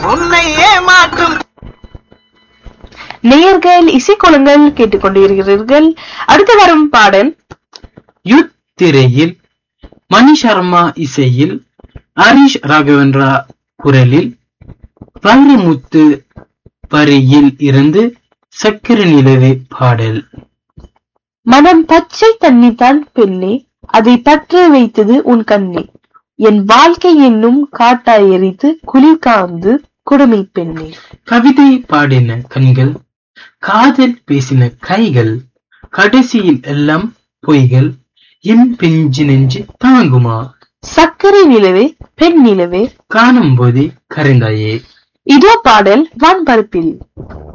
உன்னை ஏமாற்றும் நேயர்கள் இசைக்கோலங்கள் கேட்டுக்கொண்டிருக்கிறீர்கள் அடுத்து வரும் பாடல் யுத் திரையில் மணி சர்மா இசையில் ஹரிஷ் ராகவேந்திரா குரலில் வைரமுத்து வரியில் இருந்து சக்கர நிலவே பாடல் மனம் பச்சை தண்ணி தான் பெண்ணே அதை பற்ற வைத்தது உன் கண்ணே என் வாழ்க்கை என்னும் காட்டாய் எரித்து குளிர் காந்து குடுமி பெண்ணே கவிதை பாடின கண்கள் காதல் பேசின கைகள் கடைசியில் எல்லாம் பொய்கள் என் பிஞ்சு நெஞ்சு தாங்குமா சர்க்கரை நிலவே பெண் நிலவே காணும் போதே கரைந்தாயே இதோ பாடல் வான்பரப்பில்